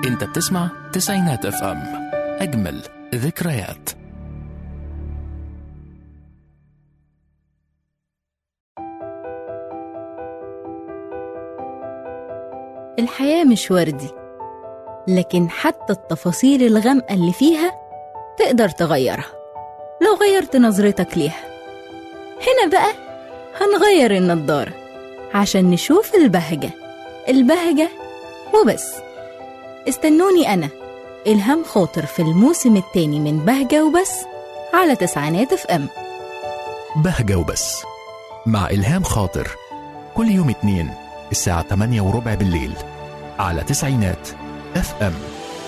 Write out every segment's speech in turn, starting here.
انت بتسمع تسعينات اف ام اجمل ذكريات الحياة مش وردي لكن حتى التفاصيل الغامقة اللي فيها تقدر تغيرها لو غيرت نظرتك ليها هنا بقى هنغير النضارة عشان نشوف البهجة البهجة وبس استنوني أنا إلهام خاطر في الموسم التاني من بهجة وبس على تسعينات اف ام بهجة وبس مع إلهام خاطر كل يوم اتنين الساعة 8 وربع بالليل على تسعينات اف ام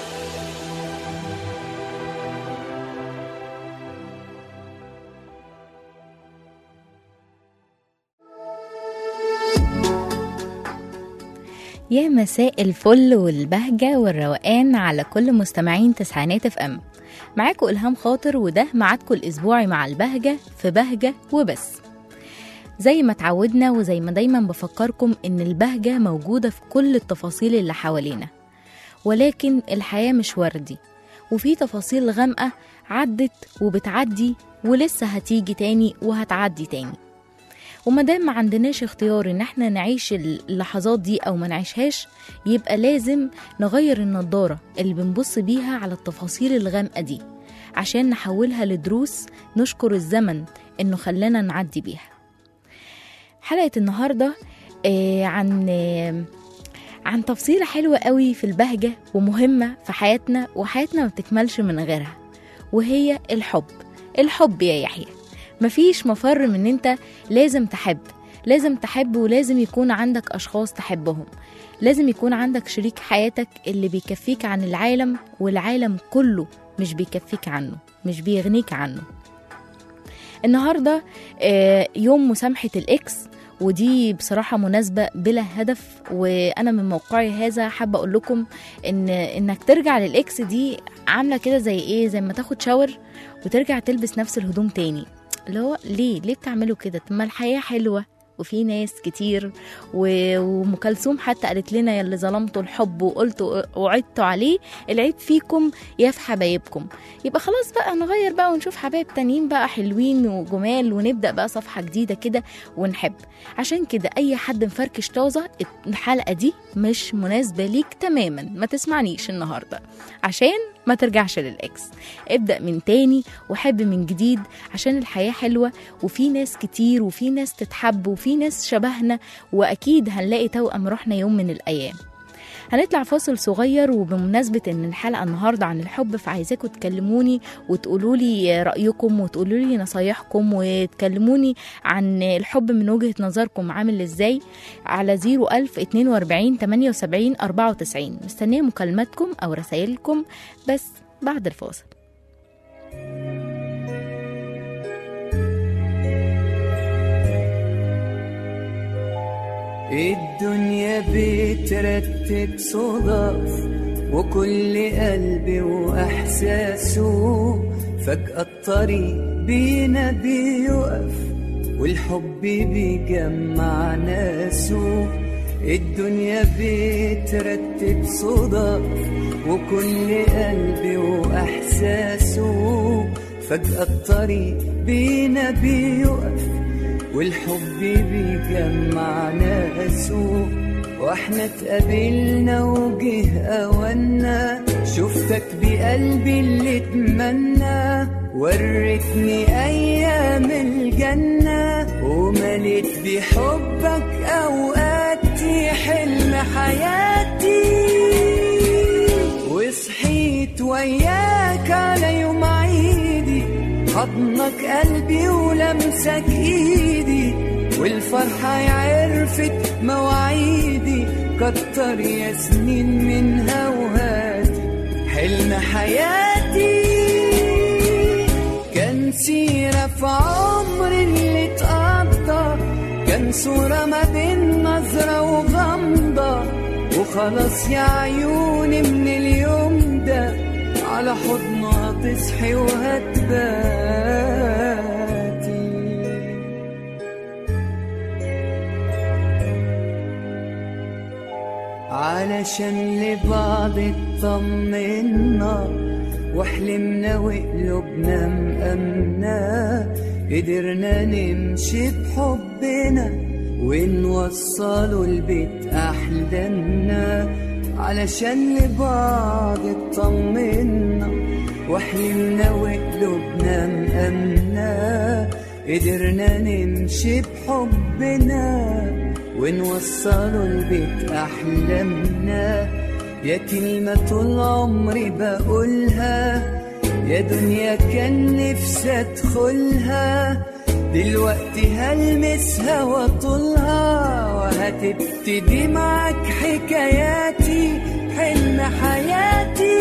يا مساء الفل والبهجة والروقان على كل مستمعين تسعينات اف ام معاكم إلهام خاطر وده ميعادكم الأسبوعي مع البهجة في بهجة وبس زي ما اتعودنا وزي ما دايما بفكركم إن البهجة موجودة في كل التفاصيل اللي حوالينا ولكن الحياة مش وردي وفي تفاصيل غامقة عدت وبتعدي ولسه هتيجي تاني وهتعدي تاني ومادام ما عندناش اختيار ان احنا نعيش اللحظات دي او ما نعيشهاش يبقى لازم نغير النضارة اللي بنبص بيها على التفاصيل الغامقة دي عشان نحولها لدروس نشكر الزمن انه خلانا نعدي بيها حلقة النهاردة آه عن آه عن تفصيلة حلوة قوي في البهجة ومهمة في حياتنا وحياتنا ما بتكملش من غيرها وهي الحب الحب يا يحيى مفيش مفر من انت لازم تحب لازم تحب ولازم يكون عندك اشخاص تحبهم لازم يكون عندك شريك حياتك اللي بيكفيك عن العالم والعالم كله مش بيكفيك عنه مش بيغنيك عنه النهارده آه، يوم مسامحة الإكس ودي بصراحة مناسبة بلا هدف وأنا من موقعي هذا حابة أقول لكم إن إنك ترجع للإكس دي عاملة كده زي إيه زي ما تاخد شاور وترجع تلبس نفس الهدوم تاني اللي هو ليه ليه بتعملوا كده طب ما الحياة حلوة وفي ناس كتير و- وام كلثوم حتى قالت لنا يا اللي ظلمتوا الحب وقلتوا وعدتوا عليه العيب فيكم يا في حبايبكم يبقى خلاص بقى نغير بقى ونشوف حبايب تانيين بقى حلوين وجمال ونبدا بقى صفحه جديده كده ونحب عشان كده اي حد مفركش طازه الحلقه دي مش مناسبه ليك تماما ما تسمعنيش النهارده عشان ما ترجعش للاكس ابدا من تاني وحب من جديد عشان الحياه حلوه وفي ناس كتير وفي ناس تتحب وفي ناس شبهنا واكيد هنلاقي توأم روحنا يوم من الايام هنطلع فاصل صغير وبمناسبة ان الحلقة النهاردة عن الحب فعايزاكم تكلموني وتقولوا لي رأيكم وتقولوا لي نصايحكم وتكلموني عن الحب من وجهة نظركم عامل ازاي على 01000 42 78 94 مستنية مكالماتكم او رسائلكم بس بعد الفاصل الدنيا بترتب صدف وكل قلب وإحساسه فجأة الطريق بينا بيقف والحب بيجمع ناسه الدنيا بترتب صدف وكل قلب وإحساسه فجأة الطريق بينا بيقف والحب بيجمع ناسه واحنا اتقابلنا وجه اونا شفتك بقلبي اللي اتمنى وريتني ايام الجنة ومليت بحبك اوقاتي حلم حياتي وصحيت وياك على يوم عيدي حضنك قلبي ولمسك ايدي والفرحة عرفت مواعيدي كتر يا سنين منها وهاتي حلم حياتي كان سيرة في عمري اللي اتقضى كان صورة ما بين نظرة وغمضة وخلاص يا عيوني من اليوم ده على حضنها تصحي وهتباتي علشان لبعض اطمنا وحلمنا وقلوبنا مأمنة قدرنا نمشي بحبنا ونوصلوا البيت أحلامنا علشان لبعض اطمنا وحلمنا وقلوبنا مأمنة قدرنا نمشي بحبنا ونوصلوا البيت أحلامنا يا كلمة طول عمري بقولها يا دنيا كان نفسي أدخلها دلوقتي هلمسها واطولها وهتبتدي معاك حكاياتي حلم حياتي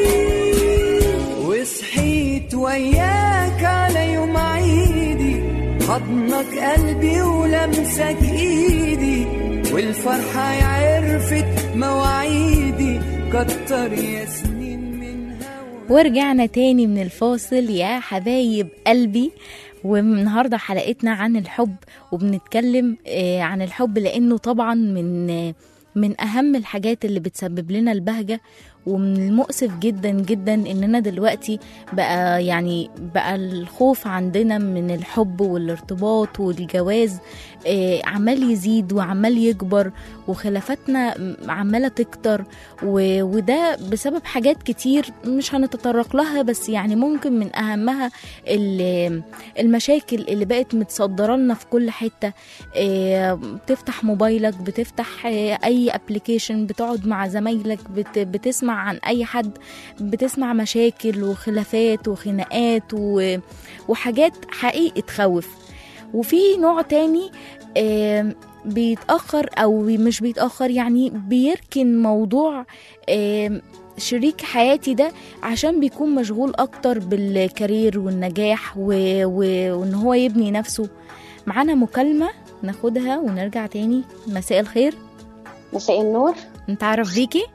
وصحيت وياك على يوم عيدي حضنك قلبي ولمسك ايدي والفرحة عرفت مواعيدي كتر يا سنين منها ورجعنا تاني من الفاصل يا حبايب قلبي والنهاردة حلقتنا عن الحب وبنتكلم آه، عن الحب لأنه طبعا من آه، من أهم الحاجات اللي بتسبب لنا البهجة ومن المؤسف جدا جدا إننا دلوقتي بقى يعني بقى الخوف عندنا من الحب والارتباط والجواز آه، عمال يزيد وعمال يكبر وخلافاتنا عمالة تكتر و- وده بسبب حاجات كتير مش هنتطرق لها بس يعني ممكن من أهمها ال- المشاكل اللي بقت متصدرة لنا في كل حتة آه، بتفتح موبايلك بتفتح آه، أي ابلكيشن بتقعد مع زمايلك بت- بتسمع عن أي حد بتسمع مشاكل وخلافات وخناقات و- وحاجات حقيقي تخوف وفي نوع تاني آم، بيتأخر أو مش بيتأخر يعني بيركن موضوع آم، شريك حياتي ده عشان بيكون مشغول أكتر بالكارير والنجاح و... و... وإن هو يبني نفسه معانا مكالمة ناخدها ونرجع تاني مساء الخير مساء النور نتعرف بيكي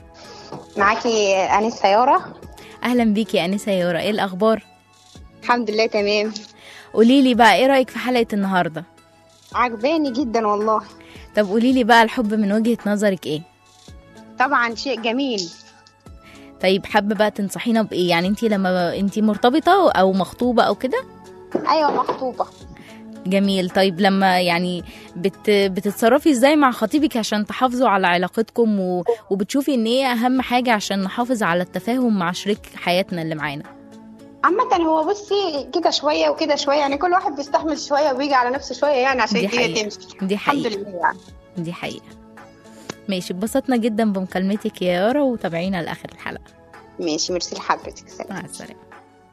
معاكي أنيس سيارة أهلا بيكي يا أنسة يورا إيه الأخبار الحمد لله تمام قوليلي بقى إيه رأيك في حلقة النهاردة عجباني جدا والله طب قوليلي بقى الحب من وجهة نظرك إيه طبعا شيء جميل طيب حابة بقى تنصحينا بإيه يعني انتي لما انتي مرتبطة أو مخطوبة أو كده أيوة مخطوبة جميل طيب لما يعني بت بتتصرفي ازاي مع خطيبك عشان تحافظوا على علاقتكم و... وبتشوفي ان ايه اهم حاجة عشان نحافظ على التفاهم مع شريك حياتنا اللي معانا عامة هو بصي كده شوية وكده شوية يعني كل واحد بيستحمل شوية وبيجي على نفسه شوية يعني عشان دي الدنيا حقيقة. تمشي دي الحمد حقيقة لله يعني دي حقيقة ماشي اتبسطنا جدا بمكالمتك يا يارا وتابعينا لآخر الحلقة ماشي ميرسي لحضرتك سلام مع السلامة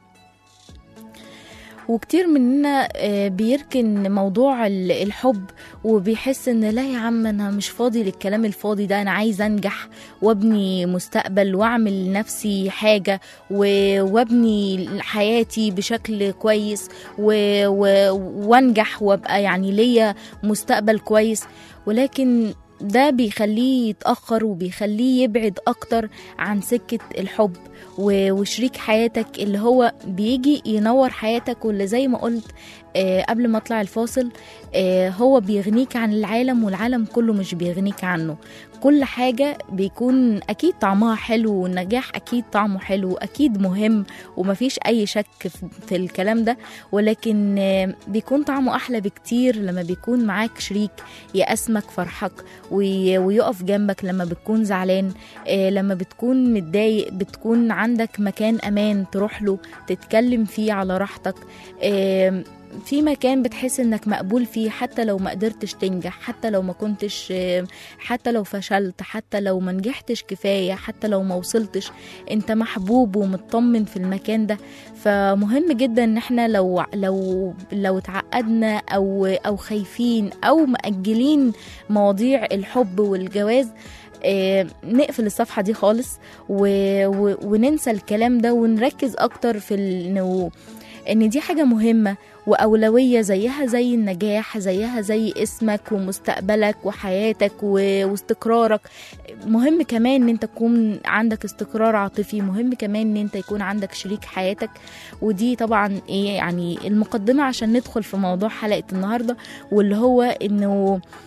وكتير مننا آه، بيركن موضوع ال- الحب وبيحس ان لا يا عم انا مش فاضي للكلام الفاضي ده انا عايز انجح وابني مستقبل واعمل لنفسي حاجة و- وابني حياتي بشكل كويس و... و... وانجح وابقى يعني ليا مستقبل كويس ولكن ده بيخليه يتأخر وبيخليه يبعد أكتر عن سكة الحب و- وشريك حياتك اللي هو بيجي ينور حياتك واللي زي ما قلت آه، قبل ما اطلع الفاصل آه، هو بيغنيك عن العالم والعالم كله مش بيغنيك عنه كل حاجة بيكون أكيد طعمها حلو والنجاح أكيد طعمه حلو أكيد مهم ومفيش أي شك في- في الكلام ده ولكن آه، بيكون طعمه أحلى بكتير لما بيكون معاك شريك يقسمك فرحك وي- ويقف جنبك لما بتكون زعلان آه، لما بتكون متضايق بتكون عندك مكان أمان تروح له تتكلم فيه على راحتك آم، في مكان بتحس انك مقبول فيه حتى لو ما قدرتش تنجح حتى لو ما كنتش آم، حتى لو فشلت حتى لو ما نجحتش كفاية حتى لو ما وصلتش انت محبوب ومطمن في المكان ده فمهم جدا ان احنا لو لو لو اتعقدنا او او خايفين او مأجلين مواضيع الحب والجواز آه، نقفل الصفحة دي خالص و... و... وننسى الكلام ده ونركز أكتر في ال- إنه إن دي حاجة مهمة وأولوية زيها زي النجاح زيها زي اسمك ومستقبلك وحياتك و... واستقرارك مهم كمان إن أنت تكون عندك استقرار عاطفي مهم كمان إن أنت يكون عندك شريك حياتك ودي طبعا إيه يعني المقدمة عشان ندخل في موضوع حلقة النهاردة واللي هو إنه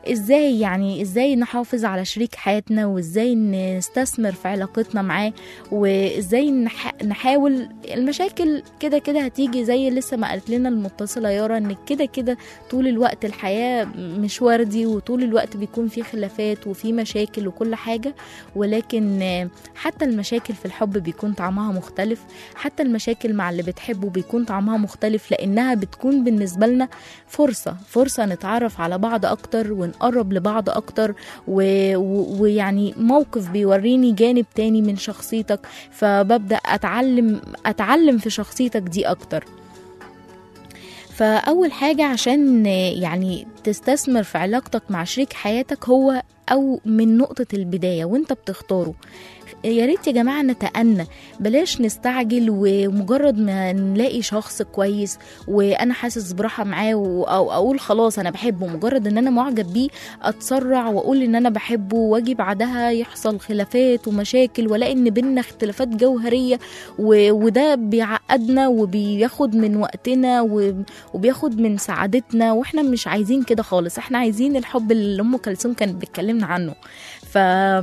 ازاي يعني ازاي نحافظ على شريك حياتنا وازاي نستثمر في علاقتنا معاه وازاي نح- نحاول المشاكل كده كده هتيجي زي لسه ما قالت لنا المتصله يارا ان كده كده طول الوقت الحياه مش وردي وطول الوقت بيكون في خلافات وفي مشاكل وكل حاجه ولكن آه، حتى المشاكل في الحب بيكون طعمها مختلف حتى المشاكل مع اللي بتحبه بيكون طعمها مختلف لانها بتكون بالنسبه لنا فرصه فرصه نتعرف على بعض اكتر ونقرب لبعض اكتر و- و- ويعني موقف بيوريني جانب تاني من شخصيتك فببدا اتعلم اتعلم في شخصيتك دي اكتر فاول حاجه عشان يعني تستثمر في علاقتك مع شريك حياتك هو او من نقطه البدايه وانت بتختاره يا ريت يا جماعه نتأنى بلاش نستعجل ومجرد ما نلاقي شخص كويس وانا حاسس براحه معاه و- او اقول خلاص انا بحبه مجرد ان انا معجب بيه اتسرع واقول ان انا بحبه واجي بعدها يحصل خلافات ومشاكل والاقي ان بينا اختلافات جوهريه و- وده بيعقدنا وبياخد من وقتنا و- وبياخد من سعادتنا واحنا مش عايزين كده خالص احنا عايزين الحب اللي ام كلثوم كانت بتكلمنا عنه ف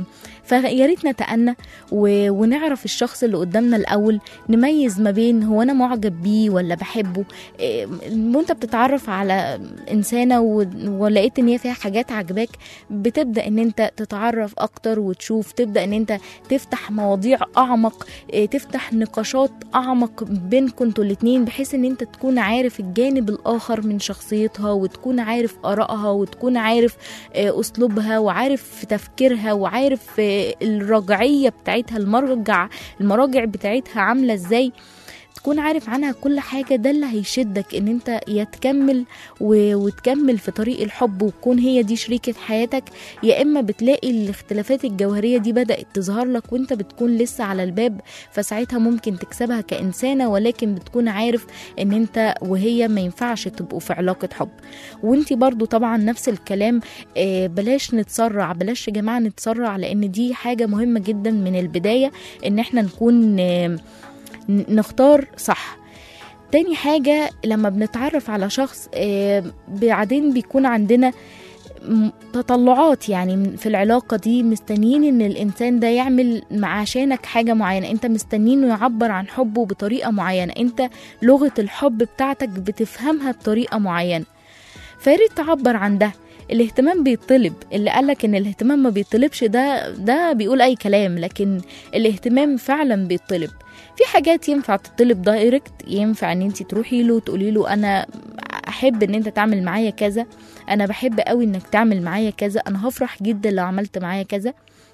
فيا ريت نتأنى و... ونعرف الشخص اللي قدامنا الأول نميز ما بين هو أنا معجب بيه ولا بحبه إيه، وأنت بتتعرف على إنسانة و... ولقيت إن هي فيها حاجات عجباك بتبدأ إن أنت تتعرف أكتر وتشوف تبدأ إن أنت تفتح مواضيع أعمق إيه، تفتح نقاشات أعمق بينكم انتوا الاتنين بحيث إن أنت تكون عارف الجانب الآخر من شخصيتها وتكون عارف آرائها وتكون عارف آه، أسلوبها وعارف تفكيرها وعارف آه، الرجعية بتاعتها المرجع المراجع بتاعتها عاملة ازاي تكون عارف عنها كل حاجة ده اللي هيشدك ان انت يا تكمل و... وتكمل في طريق الحب وتكون هي دي شريكة حياتك يا اما بتلاقي الاختلافات الجوهرية دي بدأت تظهر لك وانت بتكون لسه على الباب فساعتها ممكن تكسبها كإنسانة ولكن بتكون عارف ان انت وهي ما ينفعش تبقوا في علاقة حب وانت برضو طبعا نفس الكلام آه، بلاش نتسرع بلاش يا جماعة نتسرع لان دي حاجة مهمة جدا من البداية ان احنا نكون آه، ن- نختار صح تاني حاجة لما بنتعرف على شخص آه، بعدين بيكون عندنا م- تطلعات يعني من- في العلاقة دي مستنيين ان الانسان ده يعمل مع عشانك حاجة معينة انت مستنينه يعبر عن حبه بطريقة معينة انت لغة الحب بتاعتك بتفهمها بطريقة معينة فياريت تعبر عن ده الاهتمام بيطلب اللي قالك ان الاهتمام ما بيطلبش ده ده بيقول اي كلام لكن الاهتمام فعلا بيطلب في حاجات ينفع تطلب دايركت ينفع ان انت تروحي له تقولي له انا احب ان انت تعمل معايا كذا انا بحب قوي انك تعمل معايا كذا انا هفرح جدا لو عملت معايا كذا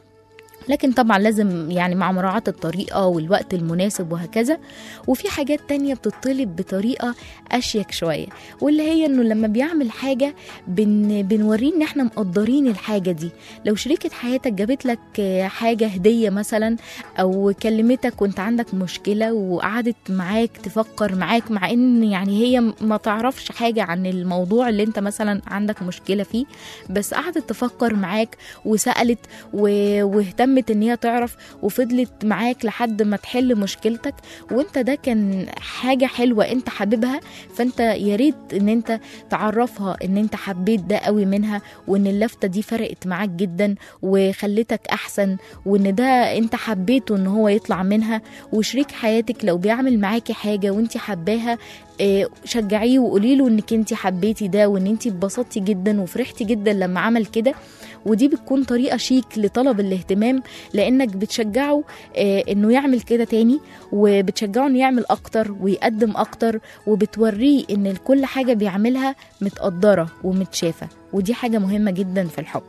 لكن طبعا لازم يعني مع مراعاة الطريقة والوقت المناسب وهكذا وفي حاجات تانية بتطلب بطريقة أشيك شوية واللي هي إنه لما بيعمل حاجة بن بنوريه إن إحنا مقدرين الحاجة دي لو شريكة حياتك جابت لك آه، حاجة هدية مثلا أو كلمتك وأنت عندك مشكلة وقعدت معاك تفكر معاك مع إن يعني هي ما تعرفش حاجة عن الموضوع اللي أنت مثلا عندك مشكلة فيه بس قعدت تفكر معاك وسألت و- واهتمت ان هي تعرف وفضلت معاك لحد ما تحل مشكلتك وانت ده كان حاجة حلوة انت حاببها فانت يا ريت ان انت تعرفها ان انت حبيت ده قوي منها وان اللفتة دي فرقت معاك جدا وخلتك احسن وان ده انت حبيته ان هو يطلع منها وشريك حياتك لو بيعمل معاكي حاجة وانت حباها آه، شجعيه وقولي له انك انت حبيتي ده وان انت اتبسطتي جدا وفرحتي جدا لما عمل كده ودي بتكون طريقه شيك لطلب الاهتمام لانك بتشجعه آه، انه يعمل كده تاني وبتشجعه انه يعمل اكتر ويقدم اكتر وبتوريه ان كل حاجه بيعملها متقدره ومتشافه ودي حاجه مهمه جدا في الحب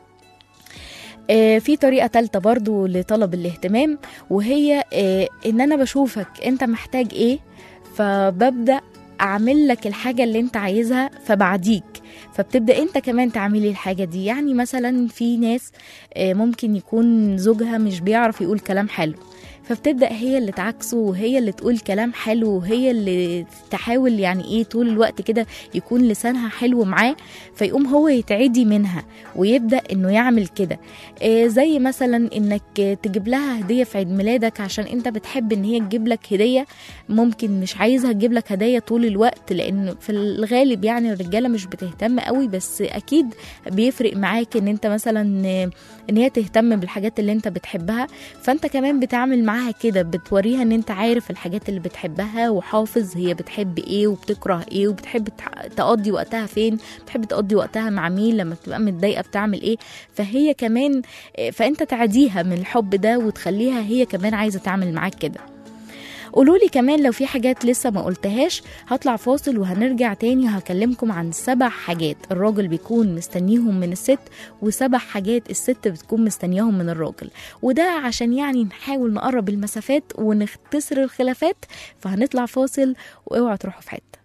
آه، في طريقة تالتة برضو لطلب الاهتمام وهي آه، ان انا بشوفك انت محتاج ايه فببدأ اعمل لك الحاجة اللي انت عايزها فبعديك فبتبدأ انت كمان تعملي الحاجة دي يعني مثلا في ناس آه، ممكن يكون زوجها مش بيعرف يقول كلام حلو فبتبدا هي اللي تعكسه وهي اللي تقول كلام حلو وهي اللي تحاول يعني ايه طول الوقت كده يكون لسانها حلو معاه فيقوم هو يتعدي منها ويبدا انه يعمل كده آه زي مثلا انك تجيب لها هديه في عيد ميلادك عشان انت بتحب ان هي تجيب لك هديه ممكن مش عايزها تجيب لك هدايا طول الوقت لان في الغالب يعني الرجاله مش بتهتم قوي بس اكيد بيفرق معاك ان انت مثلا ان هي تهتم بالحاجات اللي انت بتحبها فانت كمان بتعمل معاها كده بتوريها ان انت عارف الحاجات اللي بتحبها وحافظ هي بتحب ايه وبتكره ايه وبتحب تح- تقضي وقتها فين بتحب تقضي وقتها مع مين لما بتبقى متضايقه بتعمل ايه فهي كمان فانت تعديها من الحب ده وتخليها هي كمان عايزه تعمل معاك كده قولوا لي كمان لو في حاجات لسه ما قلتهاش هطلع فاصل وهنرجع تاني هكلمكم عن سبع حاجات الراجل بيكون مستنيهم من الست وسبع حاجات الست بتكون مستنياهم من الراجل وده عشان يعني نحاول نقرب المسافات ونختصر الخلافات فهنطلع فاصل واوعوا تروحوا في حته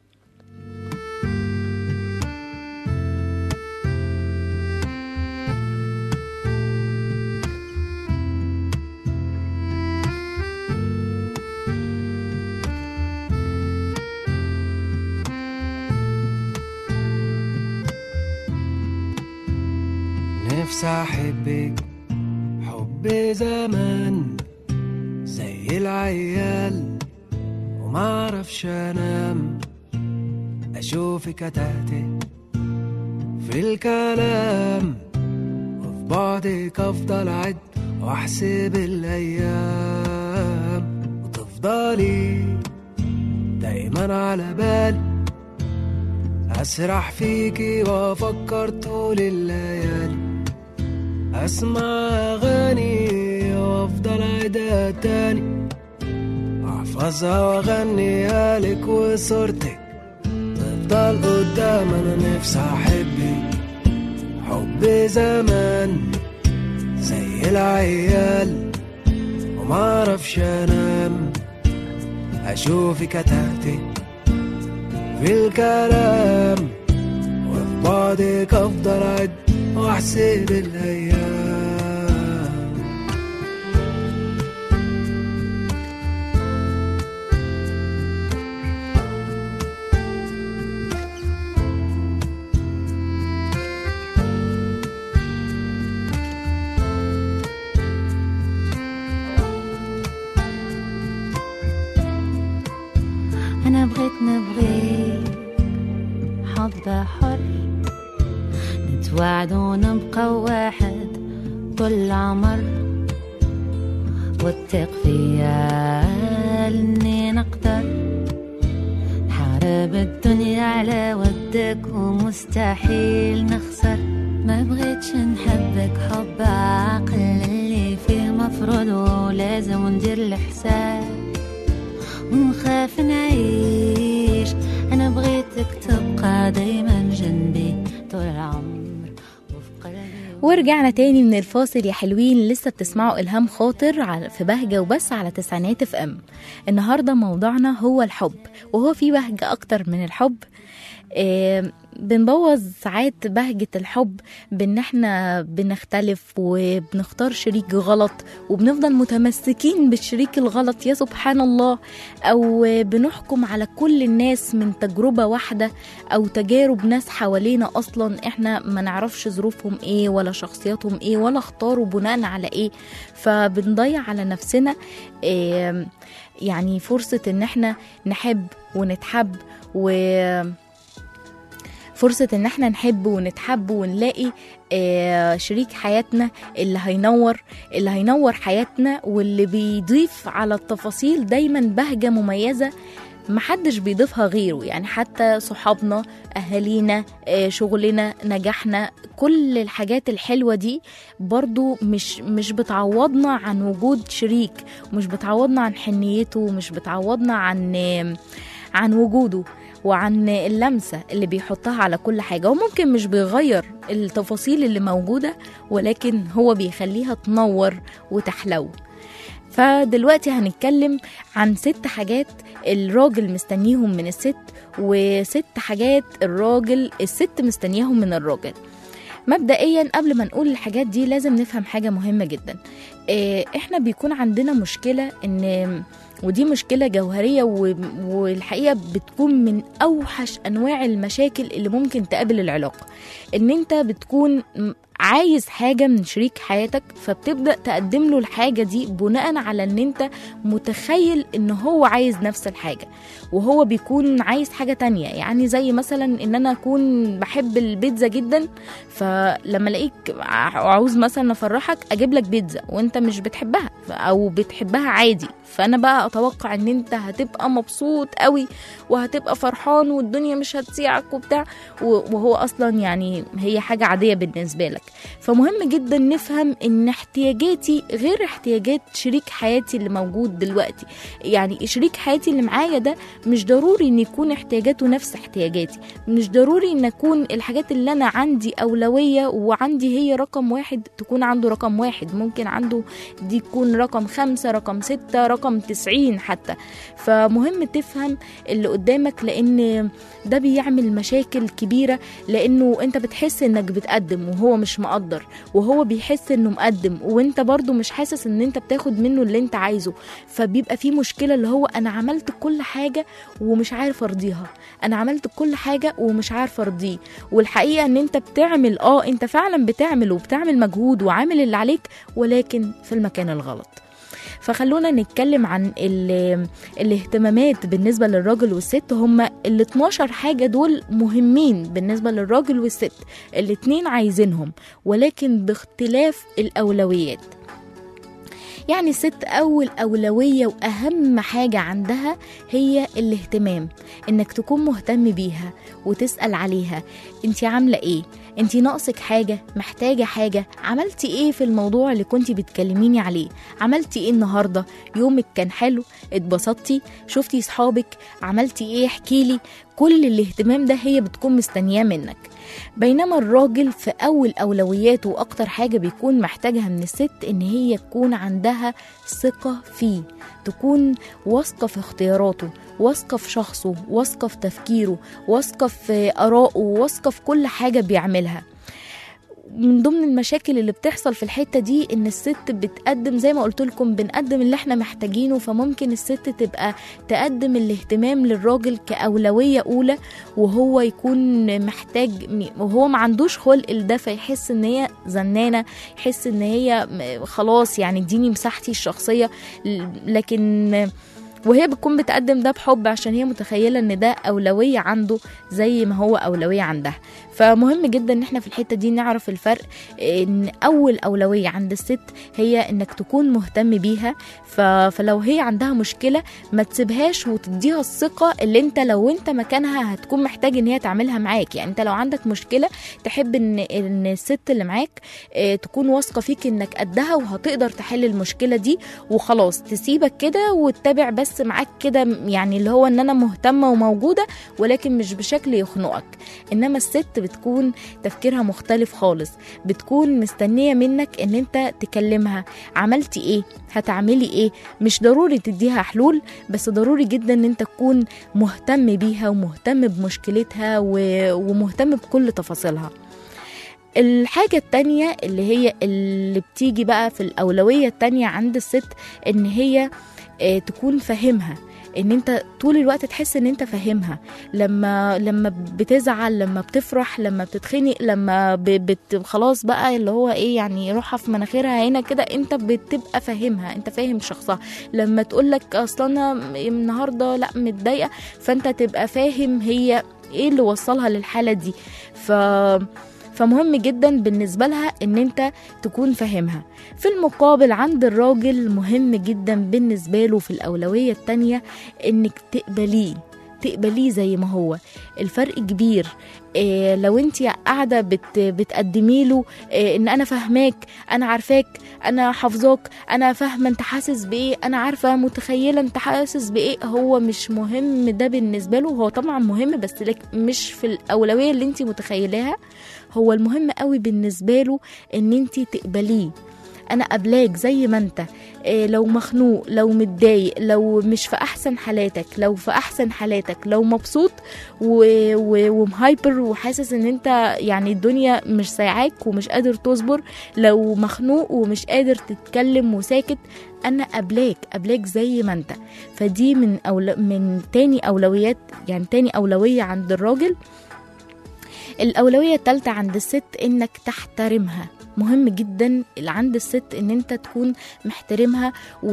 نفسي احبك حب زمان زي العيال وما اعرفش انام اشوفك اتهته في الكلام وفي بعدك افضل اعد واحسب الايام وتفضلي دايما على بالي اسرح فيكي وافكر طول الليالي اسمع اغاني وافضل اعيدها تاني احفظها واغنيها لك وصورتك تفضل قدام انا نفسي احبك حب زمان زي العيال وما اعرفش انام اشوفك اتهتك في الكلام وفي بعدك افضل اعد واحسب الايام أنا بغيت نبغي حب حر نتوعد ونبقى واحد طول العمر واتق فيا اني نقدر حارب الدنيا على ودك ومستحيل نخسر ما بغيتش نحبك حب عقل اللي فيه مفروض ولازم ندير الحساب ونخاف نعيش أنا بغيتك تبقى دايما جنبي طول العمر وفي قلبي ورجعنا تاني من الفاصل يا حلوين لسه بتسمعوا إلهام خاطر على- في بهجة وبس على تسعينات اف ام النهاردة موضوعنا هو الحب وهو في بهجة أكتر من الحب آه بنبوظ ساعات بهجة الحب بان احنا بنختلف وبنختار شريك غلط وبنفضل متمسكين بالشريك الغلط يا سبحان الله او بنحكم على كل الناس من تجربة واحدة او تجارب ناس حوالينا اصلا احنا ما نعرفش ظروفهم ايه ولا شخصياتهم ايه ولا اختاروا بناء على ايه فبنضيع على نفسنا آه يعني فرصة ان احنا نحب ونتحب و فرصة ان احنا نحب ونتحب ونلاقي آه، شريك حياتنا اللي هينور اللي هينور حياتنا واللي بيضيف على التفاصيل دايما بهجة مميزة محدش بيضيفها غيره يعني حتى صحابنا أهالينا آه، شغلنا نجاحنا كل الحاجات الحلوة دي برضو مش مش بتعوضنا عن وجود شريك مش بتعوضنا عن حنيته مش بتعوضنا عن آه، عن وجوده وعن اللمسة اللي بيحطها على كل حاجة وممكن مش بيغير التفاصيل اللي موجودة ولكن هو بيخليها تنور وتحلو فدلوقتي هنتكلم عن ست حاجات الراجل مستنيهم من الست وست حاجات الراجل الست مستنياهم من الراجل مبدئيا قبل ما نقول الحاجات دي لازم نفهم حاجة مهمة جدا إيه، احنا بيكون عندنا مشكلة ان ودي مشكلة جوهرية و- والحقيقة بتكون من أوحش أنواع المشاكل اللي ممكن تقابل العلاقة إن أنت بتكون م- عايز حاجة من شريك حياتك فبتبدأ تقدم له الحاجة دي بناء على إن أنت متخيل إن هو عايز نفس الحاجة وهو بيكون عايز حاجة تانية يعني زي مثلا إن أنا أكون بحب البيتزا جدا فلما الاقيك ع- عاوز مثلا افرحك اجيب لك بيتزا وانت مش بتحبها ف- او بتحبها عادي فانا بقى اتوقع ان انت هتبقى مبسوط قوي وهتبقى فرحان والدنيا مش هتسيعك وبتاع و- وهو اصلا يعني هي حاجه عاديه بالنسبه لك فمهم جدا نفهم ان احتياجاتي غير احتياجات شريك حياتي اللي موجود دلوقتي يعني شريك حياتي اللي معايا ده مش ضروري ان يكون احتياجاته نفس احتياجاتي مش ضروري ان اكون الحاجات اللي انا عندي اولويه وعندي هي رقم واحد تكون عنده رقم واحد ممكن عنده دي تكون رقم خمسة رقم ستة رقم تسعين حتى فمهم تفهم اللي قدامك لان ده بيعمل مشاكل كبيرة لانه انت بتحس انك بتقدم وهو مش مقدر وهو بيحس انه مقدم وانت برضو مش حاسس ان انت بتاخد منه اللي انت عايزه فبيبقى في مشكلة اللي هو انا عملت كل حاجة ومش عارف ارضيها انا عملت كل حاجة ومش عارف ارضيه والحقيقة ان انت بتعمل اه انت فعلا بتعمل وبتعمل مجهود وعامل اللي عليك ولكن في المكان الغلط فخلونا نتكلم عن ال- الاهتمامات بالنسبة للراجل والست هما ال 12 حاجة دول مهمين بالنسبة للراجل والست الاتنين عايزينهم ولكن باختلاف الأولويات يعني الست أول أولوية وأهم حاجة عندها هي الاهتمام إنك تكون مهتم بيها وتسأل عليها انت عاملة ايه انت ناقصك حاجة محتاجة حاجة عملتي ايه في الموضوع اللي كنتي بتكلميني عليه عملتي ايه النهاردة يومك كان حلو اتبسطتي شفتي صحابك عملتي ايه احكيلي كل الاهتمام ده هي بتكون مستنياه منك بينما الراجل في أول أولوياته وأكتر حاجة بيكون محتاجها من الست إن هي تكون عندها ثقة فيه تكون واثقة في اختياراته واثقة في شخصه واثقة في تفكيره واثقة في آرائه واثقة في كل حاجة بيعملها من ضمن المشاكل اللي بتحصل في الحته دي ان الست بتقدم زي ما قلت لكم بنقدم اللي احنا محتاجينه فممكن الست تبقى تقدم الاهتمام للراجل كاولويه اولى وهو يكون محتاج وهو ما عندوش خلق لده فيحس ان هي زنانه يحس ان هي م- خلاص يعني اديني مساحتي الشخصيه ل- لكن وهي بتكون بتقدم ده بحب عشان هي متخيله ان ده اولويه عنده زي ما هو اولويه عندها فمهم جدا ان احنا في الحته دي نعرف الفرق ان اول اولويه عند الست هي انك تكون مهتم بيها ف... فلو هي عندها مشكله ما تسيبهاش وتديها الثقه اللي انت لو انت مكانها هتكون محتاج ان هي تعملها معاك يعني انت لو عندك مشكله تحب ان ان الست اللي معاك اه، تكون واثقه فيك انك قدها وهتقدر تحل المشكله دي وخلاص تسيبك كده وتتابع بس معاك كده يعني اللي هو ان انا مهتمه وموجوده ولكن مش بشكل يخنقك انما الست بتكون تفكيرها مختلف خالص بتكون مستنيه منك ان انت تكلمها عملتي ايه هتعملي ايه مش ضروري تديها حلول بس ضروري جدا ان انت تكون مهتم بيها ومهتم بمشكلتها و- ومهتم بكل تفاصيلها الحاجة التانية اللي هي اللي بتيجي بقى في الأولوية التانية عند الست إن هي آه، تكون فاهمها ان انت طول الوقت تحس ان انت فاهمها لما لما بتزعل لما بتفرح لما بتتخنق لما ب- بت خلاص بقى اللي هو ايه يعني روحها في مناخيرها هنا كده انت بتبقى فاهمها انت فاهم شخصها لما تقول لك اصلا انا النهارده لا متضايقه فانت تبقى فاهم هي ايه اللي وصلها للحاله دي ف فمهم جدا بالنسبة لها ان انت تكون فاهمها في المقابل عند الراجل مهم جدا بالنسبة له في الأولوية التانية انك تقبليه تقبليه زي ما هو الفرق كبير إيه لو انت قاعده بت بتقدمي له إيه ان انا فاهماك انا عارفاك انا حافظاك انا فاهمه انت حاسس بايه انا عارفه متخيله انت حاسس بايه هو مش مهم ده بالنسبه له هو طبعا مهم بس لك مش في الاولويه اللي انت متخيلاها هو المهم قوي بالنسبه له ان انت تقبليه انا قبلاك زي ما انت إيه لو مخنوق لو متضايق لو مش في احسن حالاتك لو في احسن حالاتك لو مبسوط و... و... ومهايبر وحاسس ان انت يعني الدنيا مش سايعاك ومش قادر تصبر لو مخنوق ومش قادر تتكلم وساكت انا قبلاك قبلاك زي ما انت فدي من أول... من تاني اولويات يعني تاني اولويه عند الراجل الأولوية التالتة عند الست إنك تحترمها مهم جدا اللي عند الست ان انت تكون محترمها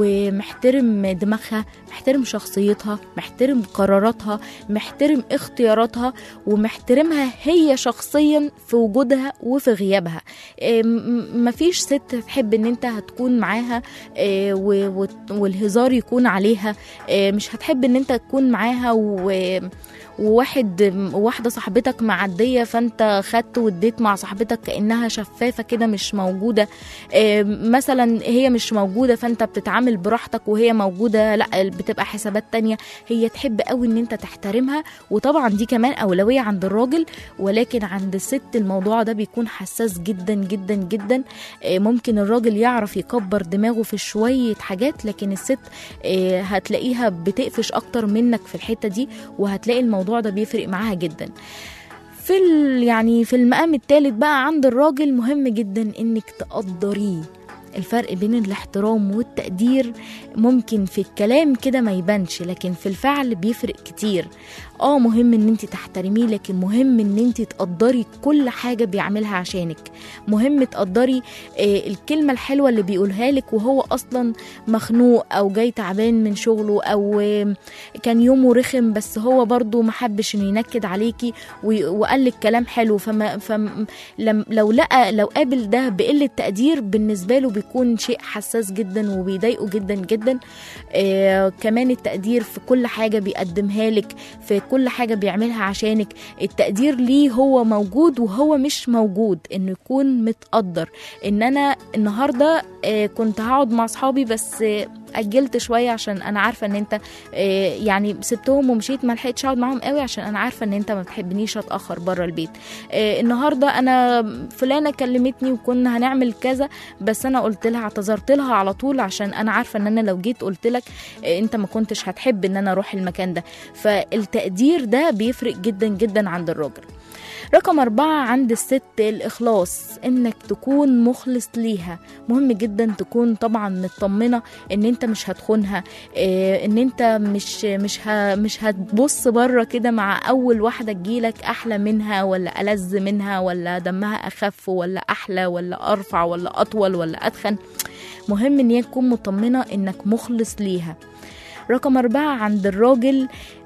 ومحترم دماغها محترم شخصيتها محترم قراراتها محترم اختياراتها ومحترمها هي شخصيا في وجودها وفي غيابها إيه، م- مفيش ست تحب ان انت هتكون معاها إيه، و- و- والهزار يكون عليها إيه، مش هتحب ان انت تكون معاها و وواحد واحدة صاحبتك معدية فانت خدت واديت مع صاحبتك كأنها شفافة كده مش موجودة آه، مثلا هي مش موجودة فانت بتتعامل براحتك وهي موجودة لا بتبقى حسابات تانية هي تحب قوي ان انت تحترمها وطبعا دي كمان أولوية عند الراجل ولكن عند الست الموضوع ده بيكون حساس جدا جدا جدا آه، ممكن الراجل يعرف يكبر دماغه في شوية حاجات لكن الست آه، هتلاقيها بتقفش اكتر منك في الحتة دي وهتلاقي الموضوع ده بيفرق معاها جدا في ال- يعني في المقام الثالث بقى عند الراجل مهم جدا انك تقدريه الفرق بين الاحترام والتقدير ممكن في الكلام كده ما يبانش لكن في الفعل بيفرق كتير اه مهم ان انت تحترميه لكن مهم ان انت تقدري كل حاجة بيعملها عشانك مهم تقدري آه الكلمة الحلوة اللي بيقولها لك وهو اصلا مخنوق او جاي تعبان من شغله او آه كان يومه رخم بس هو برضو محبش انه ينكد عليكي وي- وقال لك كلام حلو فما فم لم لو لقى لو قابل ده بقلة تقدير بالنسبة له بيكون شيء حساس جدا وبيضايقه جدا جدا آه كمان التقدير في كل حاجة بيقدمها لك في كل حاجة بيعملها عشانك التقدير ليه هو موجود وهو مش موجود انه يكون متقدر ان انا النهاردة آه كنت هقعد مع اصحابي بس آه اجلت شويه عشان انا عارفه ان انت آه، يعني سبتهم ومشيت ما لحقتش اقعد معاهم قوي عشان انا عارفه ان انت ما بتحبنيش اتاخر بره البيت آه، النهارده انا فلانه كلمتني وكنا هنعمل كذا بس انا قلت لها اعتذرت لها على طول عشان انا عارفه ان انا لو جيت قلت لك آه، انت ما كنتش هتحب ان انا اروح المكان ده فالتقدير ده بيفرق جدا جدا عند الراجل رقم أربعة عند الست الإخلاص إنك تكون مخلص ليها مهم جدا تكون طبعا مطمنة إن أنت مش هتخونها إيه، إن أنت مش مش ه مش هتبص بره كده مع أول واحدة تجيلك أحلى منها ولا ألذ منها ولا دمها أخف ولا أحلى ولا أرفع ولا أطول ولا أتخن مهم إن هي تكون مطمنة إنك مخلص ليها رقم أربعة عند الراجل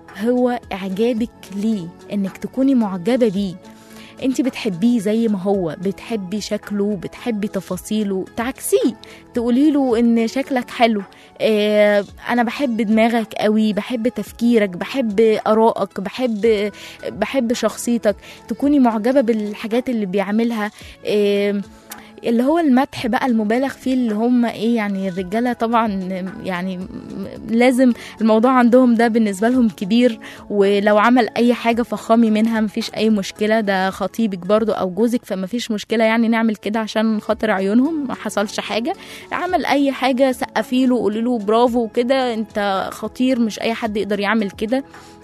هو إعجابك ليه إنك تكوني معجبة بيه انت بتحبيه زي ما هو بتحبي شكله بتحبي تفاصيله تعكسيه تقولي له ان شكلك حلو اه انا بحب دماغك قوي بحب تفكيرك بحب ارائك بحب بحب شخصيتك تكوني معجبه بالحاجات اللي بيعملها اه اللي هو المدح بقى المبالغ فيه اللي هم ايه يعني الرجاله طبعا يعني لازم الموضوع عندهم ده بالنسبه لهم كبير ولو عمل اي حاجه فخامي منها مفيش اي مشكله ده خطيبك برضو او جوزك فمفيش مشكله يعني نعمل كده عشان خاطر عيونهم ما حصلش حاجه عمل اي حاجه سقفي له قولي له برافو وكده انت خطير مش اي حد يقدر يعمل كده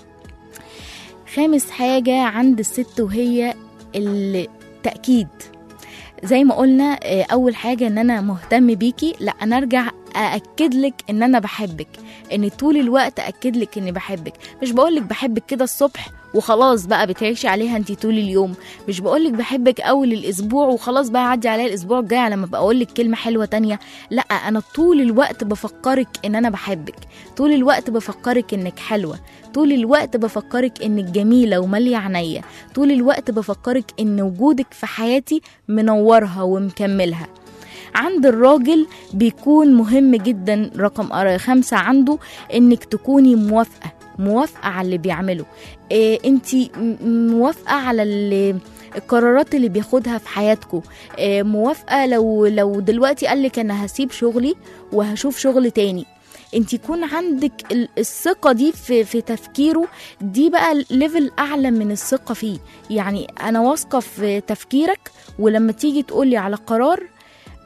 خامس حاجه عند الست وهي التاكيد زي ما قلنا آه، اول حاجه ان انا مهتم بيكي لا انا ارجع ااكد لك ان انا بحبك ان طول الوقت اكد لك اني بحبك مش بقول لك بحبك كده الصبح وخلاص بقى بتعيشي عليها انت طول اليوم مش بقول لك بحبك اول الاسبوع وخلاص بقى عدي عليا الاسبوع الجاي لما بقول لك كلمه حلوه تانية لا انا طول الوقت بفكرك ان انا بحبك طول الوقت بفكرك انك حلوه طول الوقت بفكرك انك جميله وماليه عينيا طول الوقت بفكرك ان وجودك في حياتي منورها ومكملها عند الراجل بيكون مهم جدا رقم أر- خمسة عنده انك تكوني موافقة موافقة على اللي بيعمله إيه انتي م- موافقة على اللي القرارات اللي بياخدها في حياتكم إيه موافقة لو لو دلوقتي قالك انا هسيب شغلي وهشوف شغل تاني انت يكون عندك ال- الثقة دي في, في تفكيره دي بقى ليفل اعلى من الثقة فيه يعني انا واثقة في تفكيرك ولما تيجي تقولي على قرار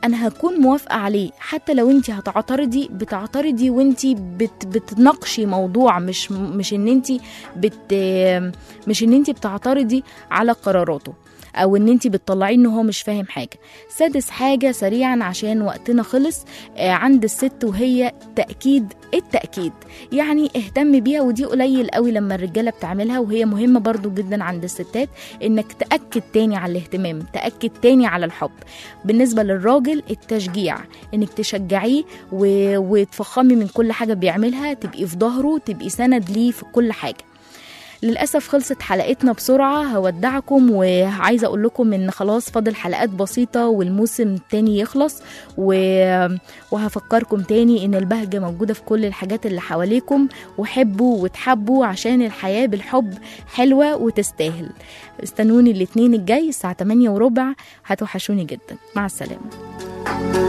انا هكون موافقه عليه حتى لو انت هتعترضي بتعترضي وانت بت بتناقشي موضوع مش مش ان انت بت مش ان انت بتعترضي على قراراته او ان انت بتطلعيه ان هو مش فاهم حاجه سادس حاجه سريعا عشان وقتنا خلص آه، عند الست وهي تاكيد التاكيد يعني اهتم بيها ودي قليل قوي لما الرجاله بتعملها وهي مهمه برضو جدا عند الستات انك تاكد تاني على الاهتمام تاكد تاني على الحب بالنسبه للراجل التشجيع انك تشجعيه و... وتفخمي من كل حاجه بيعملها تبقي في ظهره تبقي سند ليه في كل حاجه للأسف خلصت حلقتنا بسرعة هودعكم وعايزة أقول لكم إن خلاص فاضل حلقات بسيطة والموسم التاني يخلص و... وهفكركم تاني إن البهجة موجودة في كل الحاجات اللي حواليكم وحبوا وتحبوا عشان الحياة بالحب حلوة وتستاهل استنوني الاتنين الجاي الساعة 8 وربع هتوحشوني جدا مع السلامة